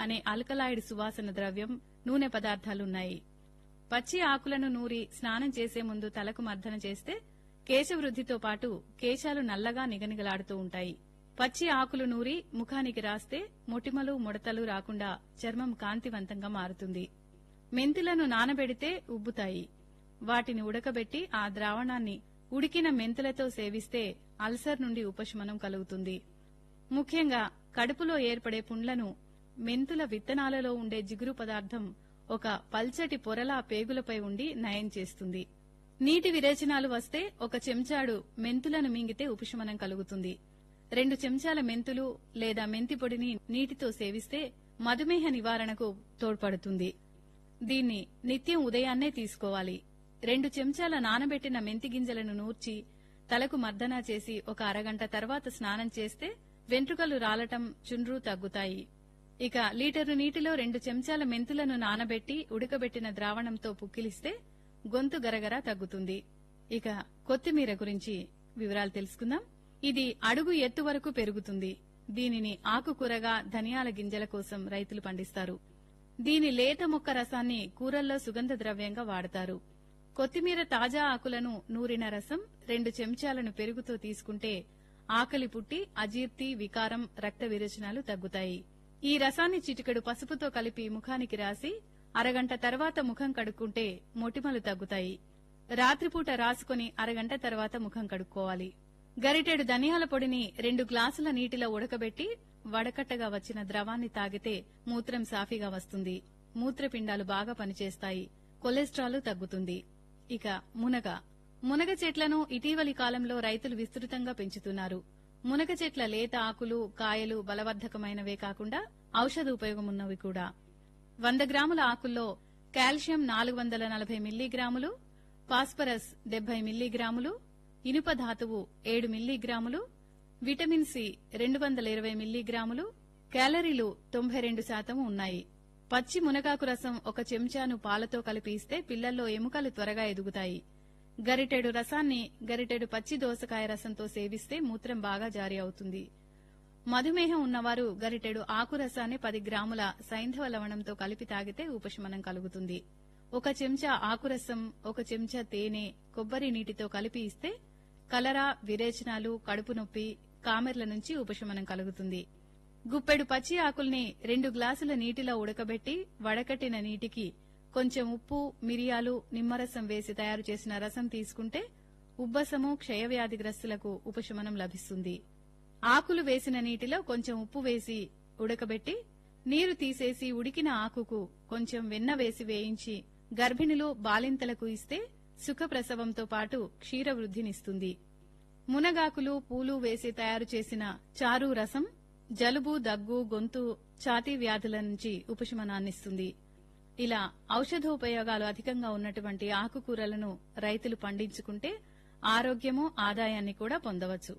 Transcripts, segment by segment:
అనే అల్కలాయిడ్ సువాసన ద్రవ్యం నూనె పదార్థాలున్నాయి పచ్చి ఆకులను నూరి స్నానం చేసే ముందు తలకు మర్దన చేస్తే కేశవృద్ధితో పాటు కేశాలు నల్లగా నిగనిగలాడుతూ ఉంటాయి పచ్చి ఆకులు నూరి ముఖానికి రాస్తే మొటిమలు ముడతలు రాకుండా చర్మం కాంతివంతంగా మారుతుంది మెంతులను నానబెడితే ఉబ్బుతాయి వాటిని ఉడకబెట్టి ఆ ద్రావణాన్ని ఉడికిన మెంతులతో సేవిస్తే అల్సర్ నుండి ఉపశమనం కలుగుతుంది ముఖ్యంగా కడుపులో ఏర్పడే పుండ్లను మెంతుల విత్తనాలలో ఉండే జిగురు పదార్థం ఒక పల్చటి పొరలా పేగులపై ఉండి నయం చేస్తుంది నీటి విరేచనాలు వస్తే ఒక చెంచాడు మెంతులను మింగితే ఉపశమనం కలుగుతుంది రెండు చెంచాల మెంతులు లేదా మెంతి పొడిని నీటితో సేవిస్తే మధుమేహ నివారణకు తోడ్పడుతుంది దీన్ని నిత్యం ఉదయాన్నే తీసుకోవాలి రెండు చెంచాల నానబెట్టిన మెంతి గింజలను నూర్చి తలకు మర్దనా చేసి ఒక అరగంట తర్వాత స్నానం చేస్తే వెంట్రుకలు రాలటం చుండ్రు తగ్గుతాయి ఇక లీటరు నీటిలో రెండు చెంచాల మెంతులను నానబెట్టి ఉడకబెట్టిన ద్రావణంతో పుక్కిలిస్తే గొంతు గరగర తగ్గుతుంది ఇక కొత్తిమీర గురించి వివరాలు తెలుసుకుందాం ఇది అడుగు ఎత్తు వరకు పెరుగుతుంది దీనిని ఆకుకూరగా ధనియాల గింజల కోసం రైతులు పండిస్తారు దీని లేత మొక్క రసాన్ని కూరల్లో సుగంధ ద్రవ్యంగా వాడతారు కొత్తిమీర తాజా ఆకులను నూరిన రసం రెండు చెంచాలను పెరుగుతో తీసుకుంటే ఆకలి పుట్టి అజీర్తి వికారం రక్త విరేచనాలు తగ్గుతాయి ఈ రసాన్ని చిటికెడు పసుపుతో కలిపి ముఖానికి రాసి అరగంట తర్వాత ముఖం కడుక్కుంటే మొటిమలు తగ్గుతాయి రాత్రిపూట రాసుకుని అరగంట తర్వాత ముఖం కడుక్కోవాలి గరిటెడు ధనియాల పొడిని రెండు గ్లాసుల నీటిలో ఉడకబెట్టి వడకట్టగా వచ్చిన ద్రవాన్ని తాగితే మూత్రం సాఫీగా వస్తుంది మూత్రపిండాలు బాగా పనిచేస్తాయి కొలెస్ట్రాల్ తగ్గుతుంది ఇక మునగ మునగ చెట్లను ఇటీవలి కాలంలో రైతులు విస్తృతంగా పెంచుతున్నారు మునగ చెట్ల లేత ఆకులు కాయలు బలవర్ధకమైనవే కాకుండా ఔషధ ఉపయోగమున్నవి కూడా వంద గ్రాముల ఆకుల్లో కాల్షియం నాలుగు వందల నలభై మిల్లీగ్రాములు ఫాస్ఫరస్ డెబ్బై మిల్లీగ్రాములు ఇనుప ధాతువు ఏడు మిల్లీగ్రాములు విటమిన్ సి రెండు వందల ఇరవై మిల్లీగ్రాములు క్యాలరీలు తొంభై రెండు శాతం ఉన్నాయి పచ్చి మునగాకు రసం ఒక చెంచాను పాలతో కలిపి ఇస్తే పిల్లల్లో ఎముకలు త్వరగా ఎదుగుతాయి గరిటెడు రసాన్ని గరిటెడు పచ్చి దోసకాయ రసంతో సేవిస్తే మూత్రం బాగా జారీ అవుతుంది మధుమేహం ఉన్నవారు గరిటెడు ఆకు రసాన్ని పది గ్రాముల సైంధవ లవణంతో కలిపి తాగితే ఉపశమనం కలుగుతుంది ఒక చెంచా ఆకురసం ఒక చెంచా తేనె కొబ్బరి నీటితో కలిపి ఇస్తే కలరా విరేచనాలు కడుపు నొప్పి కామెర్ల నుంచి ఉపశమనం కలుగుతుంది గుప్పెడు పచ్చి ఆకుల్ని రెండు గ్లాసుల నీటిలో ఉడకబెట్టి వడకట్టిన నీటికి కొంచెం ఉప్పు మిరియాలు నిమ్మరసం వేసి తయారు చేసిన రసం తీసుకుంటే ఉబ్బసము క్షయవ్యాధిగ్రస్తులకు ఉపశమనం లభిస్తుంది ఆకులు వేసిన నీటిలో కొంచెం ఉప్పు వేసి ఉడకబెట్టి నీరు తీసేసి ఉడికిన ఆకుకు కొంచెం వెన్న వేసి వేయించి గర్భిణులు బాలింతలకు ఇస్తే సుఖప్రసవంతో పాటు క్షీరవృద్ధినిస్తుంది మునగాకులు పూలు వేసి తయారు చేసిన చారు రసం జలుబు దగ్గు గొంతు ఛాతీ వ్యాధుల నుంచి ఉపశమనాన్నిస్తుంది ఇలా ఔషధోపయోగాలు అధికంగా ఉన్నటువంటి ఆకుకూరలను రైతులు పండించుకుంటే ఆరోగ్యము ఆదాయాన్ని కూడా పొందవచ్చు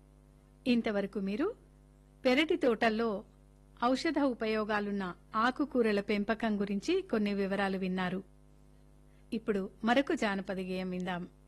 ఇంతవరకు మీరు పెరటి తోటల్లో ఔషధ ఉపయోగాలున్న ఆకుకూరల పెంపకం గురించి కొన్ని వివరాలు విన్నారు ఇప్పుడు మరొక జానపద గేయం విందాం